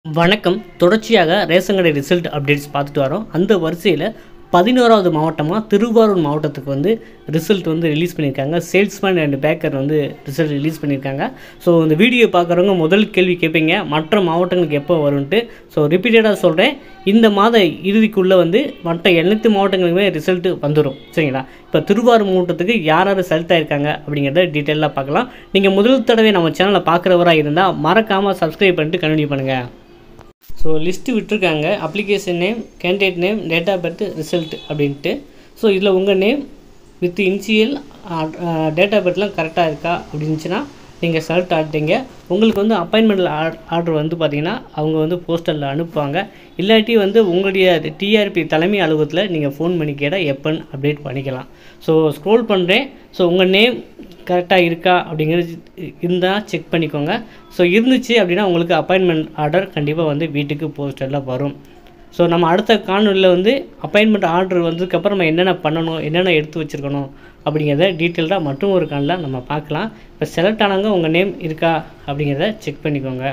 வணக்கம் தொடர்ச்சியாக ரேஷன் கடை ரிசல்ட் அப்டேட்ஸ் பார்த்துட்டு வரோம் அந்த வரிசையில் பதினோராவது மாவட்டமாக திருவாரூர் மாவட்டத்துக்கு வந்து ரிசல்ட் வந்து ரிலீஸ் பண்ணியிருக்காங்க சேல்ஸ்மேன் அண்ட் பேக்கர் வந்து ரிசல்ட் ரிலீஸ் பண்ணியிருக்காங்க ஸோ இந்த வீடியோ பார்க்குறவங்க முதல் கேள்வி கேட்பீங்க மற்ற மாவட்டங்களுக்கு எப்போ வரும்ன்ட்டு ஸோ ரிப்பீட்டடாக சொல்கிறேன் இந்த மாத இறுதிக்குள்ளே வந்து மற்ற அனைத்து மாவட்டங்களுக்குமே ரிசல்ட் வந்துடும் சரிங்களா இப்போ திருவாரூர் மாவட்டத்துக்கு யார் யார் செலக்ட் ஆயிருக்காங்க அப்படிங்கிறத டீட்டெயிலாக பார்க்கலாம் நீங்கள் முதல் தடவை நம்ம சேனலை பார்க்குறவராக இருந்தால் மறக்காமல் சப்ஸ்கிரைப் பண்ணிட்டு கண்டினியூ பண்ணுங்கள் ஸோ லிஸ்ட்டு விட்டுருக்காங்க application name candidate name date of birth result அப்படின்ட்டு ஸோ இதில் உங்கள் name with initial date of பர்த்லாம் கரெக்டாக இருக்கா அப்படின்னுச்சுன்னா நீங்கள் செலக்ட் ஆகிட்டீங்க உங்களுக்கு வந்து அப்பாயின்மெண்ட் ஆர்டர் வந்து பார்த்தீங்கன்னா அவங்க வந்து போஸ்டரில் அனுப்புவாங்க இல்லாட்டி வந்து உங்களுடைய டிஆர்பி தலைமை அலுவலகத்தில் நீங்கள் ஃபோன் பண்ணி கேட்டால் எப்போன்னு அப்டேட் பண்ணிக்கலாம் ஸோ ஸ்க்ரோல் பண்ணுறேன் ஸோ உங்கள் நேம் கரெக்டாக இருக்கா அப்படிங்கிறது இருந்தால் செக் பண்ணிக்கோங்க ஸோ இருந்துச்சு அப்படின்னா உங்களுக்கு அப்பாயின்மெண்ட் ஆர்டர் கண்டிப்பாக வந்து வீட்டுக்கு போஸ்டரில் வரும் ஸோ நம்ம அடுத்த காணொலியில் வந்து அப்பாயின்மெண்ட் ஆர்டர் வந்ததுக்கப்புறம் நம்ம என்னென்ன பண்ணணும் என்னென்ன எடுத்து வச்சுருக்கணும் அப்படிங்கிறத டீட்டெயில்டாக மட்டும் ஒரு காலில் நம்ம பார்க்கலாம் இப்போ செலக்ட் ஆனவங்க உங்கள் நேம் இருக்கா அப்படிங்கிறத செக் பண்ணிக்கோங்க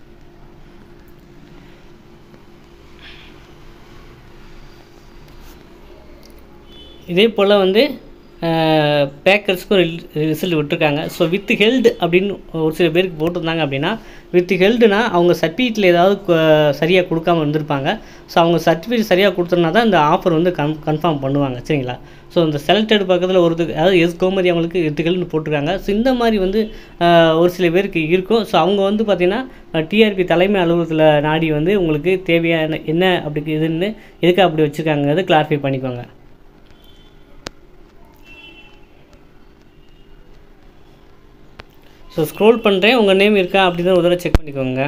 இதே போல் வந்து பேக்கர்ஸ்க்கும் ரிசல்ட் விட்டுருக்காங்க ஸோ வித் ஹெல்டு அப்படின்னு ஒரு சில பேருக்கு போட்டிருந்தாங்க அப்படின்னா வித் ஹெல்டுனா அவங்க சர்டிஃபிகேட்டில் ஏதாவது சரியாக கொடுக்காம இருந்திருப்பாங்க ஸோ அவங்க சர்டிஃபிகேட் சரியாக கொடுத்தனா தான் இந்த ஆஃபர் வந்து கன் கன்ஃபார்ம் பண்ணுவாங்க சரிங்களா ஸோ இந்த செலக்டட் பக்கத்தில் ஒரு அதாவது எஸ் கோமதி அவங்களுக்கு வித் ஹெல்டு போட்டிருக்காங்க ஸோ இந்த மாதிரி வந்து ஒரு சில பேருக்கு இருக்கும் ஸோ அவங்க வந்து பார்த்திங்கன்னா டிஆர்பி தலைமை அலுவலகத்தில் நாடி வந்து உங்களுக்கு தேவையான என்ன அப்படி இதுன்னு எதுக்கு அப்படி வச்சுருக்காங்கிறத கிளாரிஃபை பண்ணிக்கோங்க ஸோ ஸ்க்ரோல் பண்ணுறேன் உங்கள் நேம் இருக்கா அப்படின்னு ஒரு தடவை செக் பண்ணிக்கோங்க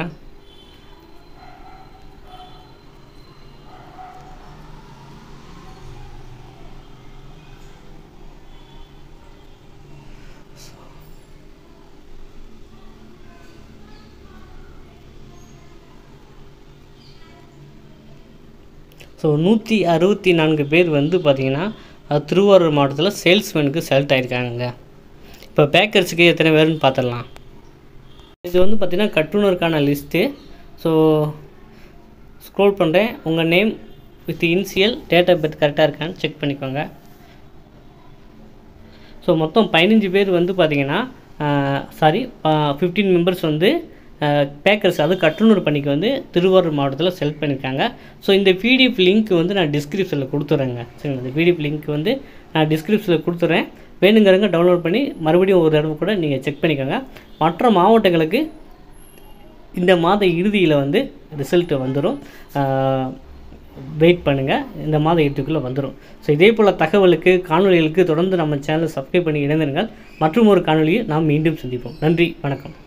ஸோ நூற்றி அறுபத்தி நான்கு பேர் வந்து பார்த்திங்கன்னா திருவாரூர் மாவட்டத்தில் சேல்ஸ்மேனுக்கு செலக்ட் ஆகிருக்காங்க இப்போ பேக்கர்ஸுக்கு எத்தனை பேர்னு பார்த்துடலாம் இது வந்து பார்த்திங்கன்னா கட்டுனருக்கான லிஸ்ட்டு ஸோ ஸ்க்ரோல் பண்ணுறேன் உங்கள் name with initial date of birth கரெக்டாக இருக்கான்னு செக் பண்ணிக்கோங்க ஸோ மொத்தம் பதினஞ்சு பேர் வந்து பார்த்திங்கன்னா சாரி ஃபிஃப்டீன் மெம்பர்ஸ் வந்து பேக்கர்ஸ் அது கட்டுநூறு பணிக்கு வந்து திருவாரூர் மாவட்டத்தில் செலக்ட் பண்ணியிருக்காங்க ஸோ இந்த பிடிஎஃப் லிங்க் வந்து நான் டிஸ்கிரிப்ஷனில் கொடுத்துட்றேங்க சரிங்களா இந்த பிடிஎஃப் லிங்க் வந்து நான் டிஸ்கிரிப்ஷனில் கொடுத்துட்றேன் வேணுங்கிறவங்க டவுன்லோட் பண்ணி மறுபடியும் ஒரு தடவை கூட நீங்கள் செக் பண்ணிக்கோங்க மற்ற மாவட்டங்களுக்கு இந்த மாத இறுதியில் வந்து ரிசல்ட்டு வந்துடும் வெயிட் பண்ணுங்கள் இந்த மாத இறுதிக்குள்ளே வந்துடும் ஸோ இதே போல் தகவலுக்கு காணொலிகளுக்கு தொடர்ந்து நம்ம சேனலை சப்ஸ்கிரைப் பண்ணி இணைந்திருங்கள் மற்றும் ஒரு காணொலியை நாம் மீண்டும் சந்திப்போம் நன்றி வணக்கம்